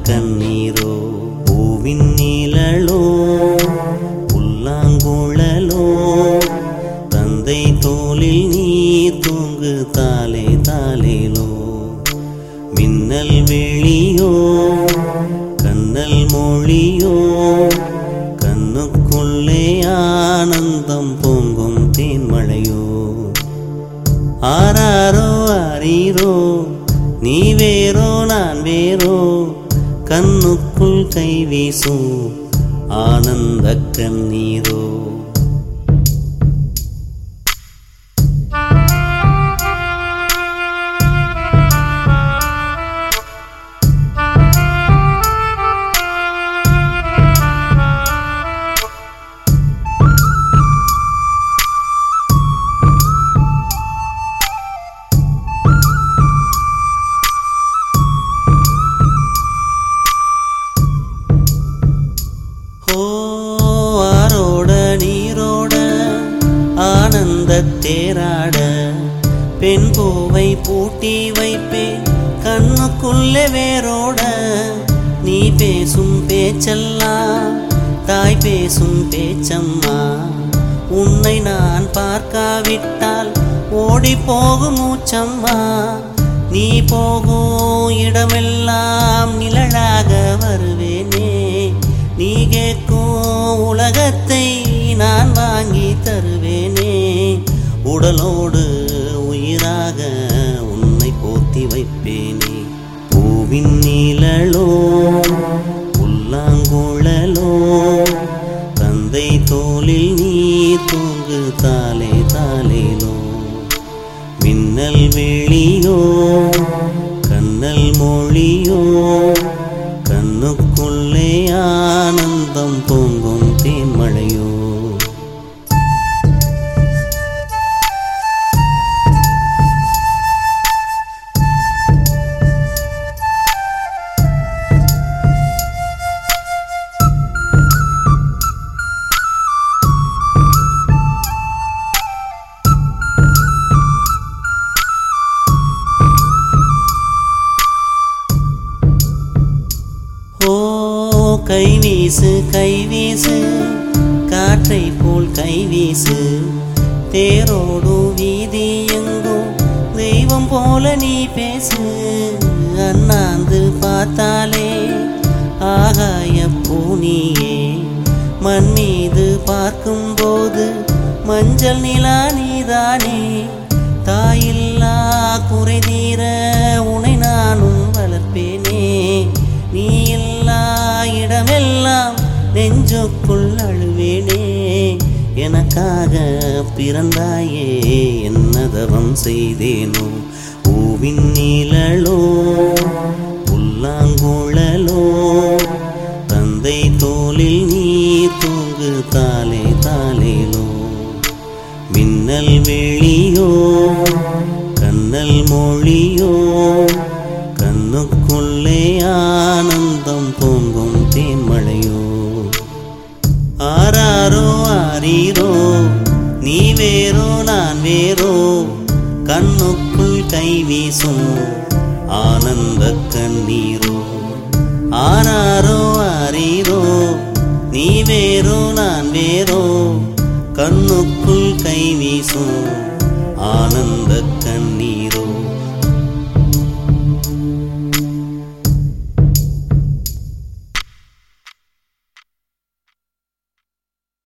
கண்ணீரோ பூவின் நீழலோ புல்லாங்குழலோ தந்தை தோளில் நீ தூங்கு தாலே தாலேலோ மின்னல் வெளியோ கண்ணல் மொழியோ கண்ணுக்குள்ளே ஆனந்தம் பொங்கும் தேன்மழையோ ஆராரோ ஆரீரோ நீ வேறோ நான் வேறோ கண்ணுக்குள் கை வீசும் ஆனந்த கண்ணீரோ ஓ ஆரோட நீரோட ஆனந்த தேராட பெண் பூவை பூட்டி வைப்பேன் கண்ணுக்குள்ளே வேரோட நீ பேசும் பேச்செல்லாம் தாய் பேசும் பேச்சம்மா உன்னை நான் பார்க்காவிட்டால் ஓடி போகும் மூச்சம்மா நீ போகும் இடமெல்லாம் நிழலாக வருவேனே நீ கேட்கும் உலகத்தை நான் வாங்கி தருவேனே உடலோடு உயிராக உன்னை போத்தி வைப்பேனே பூவின் நீழலோ புல்லாங்குழலோ தந்தை தோளில் நீ தூங்கு தாலே தாலேலோ மின்னல் வெளியோ கண்ணல் மொழியோ கண்ணுக்குள்ளே ஆனந்தம் பொங்கும் தேன்மழையோ ஓ கை வீசு கை வீசு காற்றை போல் கை வீசு தேரோடும் வீதி எங்கும் தெய்வம் போல நீ பேசு அண்ணாந்து பார்த்தாலே ஆகாய பூனியே மண் மீது பார்க்கும்போது மஞ்சள் நிலா நீதானே தாயில்லா குறை தீர உனை நானும் வளர்ப்பேனே நீ இல்லா இடமெல்லாம் நெஞ்சுக்குள் அழுவேனே எனக்காக பிறந்தாயே என்னதவம் செய்தேனோ பூவின் நீழலோ புல்லாங்குழலோ தந்தை தோளில் நீ தூங்கு தாலே தாலேலோ மின்னல் வெளியோ கண்ணல் மொழியோ கண்ணுக்குள்ளே ஆனந்தம் பொங்கும் தேன்மழையோ ஆராரோ ஆரீரோ நீ வேறோ நான் வேறோ கண்ணுக்குள் கை வீசும் ஆனந்த கண்ணீரோ ஆராரோ ஆரீரோ நீ வேறோ நான் வேறோ கண்ணுக்குள் கை வீசும் ஆனந்த கண்ணீரோ